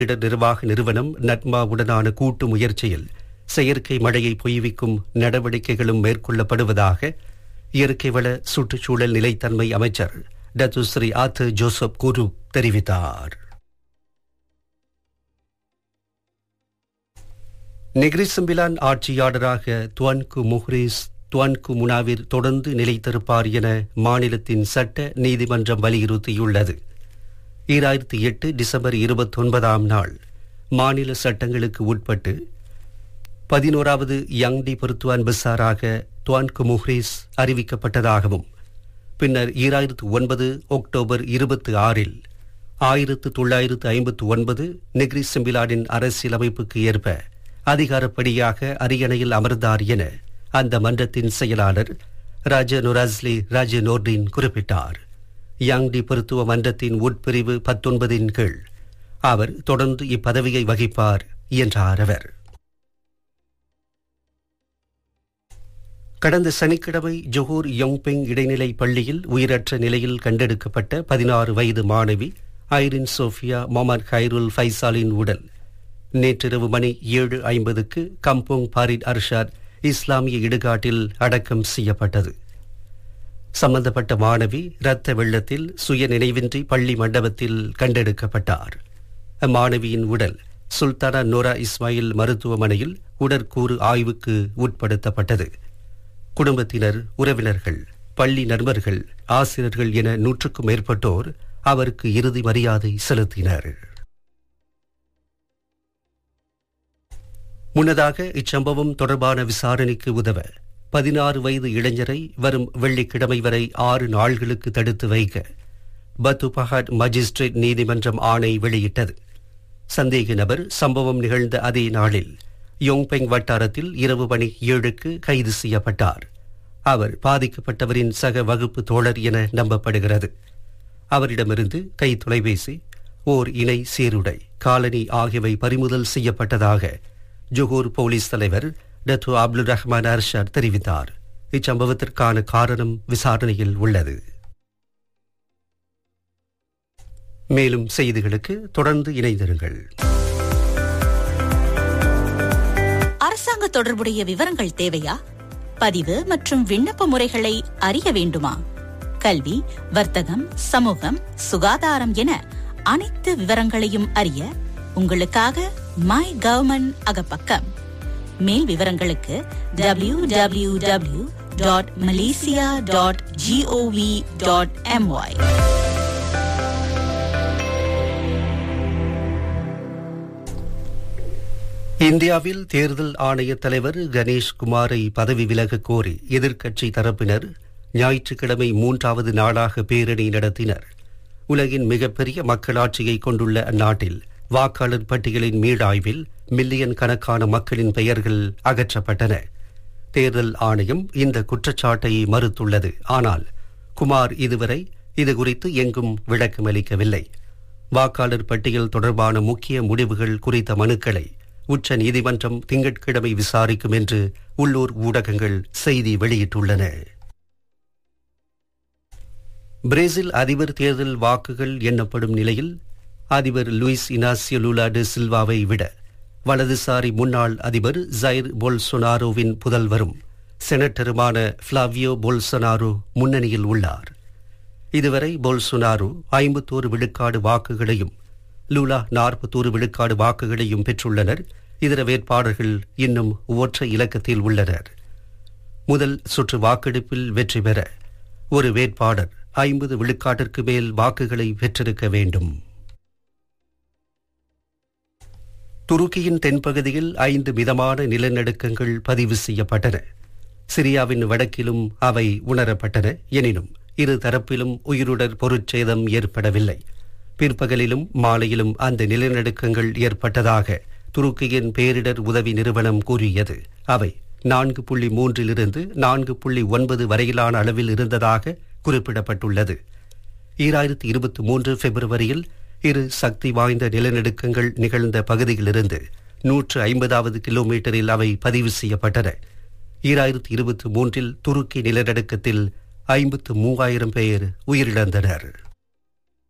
இடர் நிர்வாக நிறுவனம் நட்மாவுடனான கூட்டு முயற்சியில் செயற்கை மழையை பொய்விக்கும் நடவடிக்கைகளும் மேற்கொள்ளப்படுவதாக இயற்கை வள சுற்றுச்சூழல் நிலைத்தன்மை அமைச்சர் டத்து ஸ்ரீ ஆத்து ஜோசப் குரு தெரிவித்தார் நெக்ரிசம்பிலான் ஆட்சியாளராக துவன்கு முஹ்ரிஸ் துவன்கு முனாவிர் தொடர்ந்து நிலைத்திருப்பார் என மாநிலத்தின் சட்ட நீதிமன்றம் வலியுறுத்தியுள்ளது ஈராயிரத்தி எட்டு டிசம்பர் இருபத்தொன்பதாம் நாள் மாநில சட்டங்களுக்கு உட்பட்டு பதினோராவது யங்டி பொருத்துவான் பசாராக துவான்கு முஹ்ரிஸ் அறிவிக்கப்பட்டதாகவும் பின்னர் ஈராயிரத்து ஒன்பது அக்டோபர் இருபத்தி ஆறில் ஆயிரத்து தொள்ளாயிரத்து ஐம்பத்து ஒன்பது நெக்ரி செம்பிலானின் அரசியலமைப்புக்கு ஏற்ப அதிகாரப்படியாக அரியணையில் அமர்ந்தார் என அந்த மன்றத்தின் செயலாளர் ராஜ நொராஸ்லி ராஜ நோர்டின் குறிப்பிட்டார் யாங்டி பருத்துவ மன்றத்தின் உட்பிரிவு பத்தொன்பதின் கீழ் அவர் தொடர்ந்து இப்பதவியை வகிப்பார் என்றார் அவர் கடந்த சனிக்கிழமை ஜொஹூர் யோங்பெங் இடைநிலை பள்ளியில் உயிரற்ற நிலையில் கண்டெடுக்கப்பட்ட பதினாறு வயது மாணவி ஐரின் சோஃபியா மொமர் ஹைருல் ஃபைசாலின் உடல் நேற்றிரவு மணி ஏழு ஐம்பதுக்கு கம்போங் பாரிட் அர்ஷாத் இஸ்லாமிய இடுகாட்டில் அடக்கம் செய்யப்பட்டது சம்பந்தப்பட்ட மாணவி இரத்த வெள்ளத்தில் சுய நினைவின்றி பள்ளி மண்டபத்தில் கண்டெடுக்கப்பட்டார் அம்மாணவியின் உடல் சுல்தானா நோரா இஸ்மாயில் மருத்துவமனையில் உடற்கூறு ஆய்வுக்கு உட்படுத்தப்பட்டது குடும்பத்தினர் உறவினர்கள் பள்ளி நண்பர்கள் ஆசிரியர்கள் என நூற்றுக்கும் மேற்பட்டோர் அவருக்கு இறுதி மரியாதை செலுத்தினர் முன்னதாக இச்சம்பவம் தொடர்பான விசாரணைக்கு உதவ பதினாறு வயது இளைஞரை வரும் வெள்ளிக்கிழமை வரை ஆறு நாள்களுக்கு தடுத்து வைக்க பத்து பஹாட் மஜிஸ்ட்ரேட் நீதிமன்றம் ஆணை வெளியிட்டது சந்தேக நபர் சம்பவம் நிகழ்ந்த அதே நாளில் யோங்பெங் வட்டாரத்தில் இரவு மணி ஏழுக்கு கைது செய்யப்பட்டார் அவர் பாதிக்கப்பட்டவரின் சக வகுப்பு தோழர் என நம்பப்படுகிறது அவரிடமிருந்து கை தொலைபேசி ஓர் இணை சீருடை காலனி ஆகியவை பறிமுதல் செய்யப்பட்டதாக ஜொஹூர் போலீஸ் தலைவர் டத்து அப்துல் ரஹ்மான் அர்ஷார் தெரிவித்தார் இச்சம்பவத்திற்கான காரணம் விசாரணையில் உள்ளது மேலும் செய்திகளுக்கு தொடர்ந்து இணைந்திருங்கள் அரசாங்க தொடர்புடைய விவரங்கள் தேவையா பதிவு மற்றும் விண்ணப்ப முறைகளை அறிய வேண்டுமா கல்வி வர்த்தகம் சமூகம் சுகாதாரம் என அனைத்து விவரங்களையும் அறிய உங்களுக்காக மை கவர்மெண்ட் அகப்பக்கம் மேல் விவரங்களுக்கு W W W dot Malaysia dot G O V dot M Y இந்தியாவில் தேர்தல் ஆணைய தலைவர் கணேஷ் குமாரை பதவி விலக கோரி எதிர்க்கட்சி தரப்பினர் ஞாயிற்றுக்கிழமை மூன்றாவது நாளாக பேரணி நடத்தினர் உலகின் மிகப்பெரிய மக்களாட்சியை கொண்டுள்ள அந்நாட்டில் வாக்காளர் பட்டியலின் மீளாய்வில் மில்லியன் கணக்கான மக்களின் பெயர்கள் அகற்றப்பட்டன தேர்தல் ஆணையம் இந்த குற்றச்சாட்டை மறுத்துள்ளது ஆனால் குமார் இதுவரை இது குறித்து எங்கும் விளக்கமளிக்கவில்லை வாக்காளர் பட்டியல் தொடர்பான முக்கிய முடிவுகள் குறித்த மனுக்களை உச்ச நீதிமன்றம் திங்கட்கிழமை விசாரிக்கும் என்று உள்ளூர் ஊடகங்கள் செய்தி வெளியிட்டுள்ளன பிரேசில் அதிபர் தேர்தல் வாக்குகள் எண்ணப்படும் நிலையில் அதிபர் லூயிஸ் இனாசியோ லூலா டி சில்வாவை விட வலதுசாரி முன்னாள் அதிபர் ஜைர் போல்சொனாரோவின் புதல்வரும் செனட்டருமான ஃபிளாவியோ போல்சொனாரோ முன்னணியில் உள்ளார் இதுவரை போல்சொனாரோ ஐம்பத்தோரு விழுக்காடு வாக்குகளையும் லூலா நாற்பத்தோரு விழுக்காடு வாக்குகளையும் பெற்றுள்ளனர் இதர வேட்பாளர்கள் இன்னும் ஒற்றை இலக்கத்தில் உள்ளனர் முதல் சுற்று வாக்கெடுப்பில் வெற்றி பெற ஒரு வேட்பாளர் ஐம்பது விழுக்காட்டிற்கு மேல் வாக்குகளை பெற்றிருக்க வேண்டும் துருக்கியின் தென்பகுதியில் ஐந்து மிதமான நிலநடுக்கங்கள் பதிவு செய்யப்பட்டன சிரியாவின் வடக்கிலும் அவை உணரப்பட்டன எனினும் இரு தரப்பிலும் உயிருடர் பொருட்சேதம் ஏற்படவில்லை பிற்பகலிலும் மாலையிலும் அந்த நிலநடுக்கங்கள் ஏற்பட்டதாக துருக்கியின் பேரிடர் உதவி நிறுவனம் கூறியது அவை நான்கு புள்ளி மூன்றிலிருந்து நான்கு புள்ளி ஒன்பது வரையிலான அளவில் இருந்ததாக குறிப்பிடப்பட்டுள்ளது ஈராயிரத்தி இருபத்தி மூன்று பிப்ரவரியில் இரு சக்தி வாய்ந்த நிலநடுக்கங்கள் நிகழ்ந்த பகுதியிலிருந்து நூற்று ஐம்பதாவது கிலோமீட்டரில் அவை பதிவு செய்யப்பட்டன ஈராயிரத்தி இருபத்தி மூன்றில் துருக்கி நிலநடுக்கத்தில் ஐம்பத்து மூவாயிரம் பேர் உயிரிழந்தனர்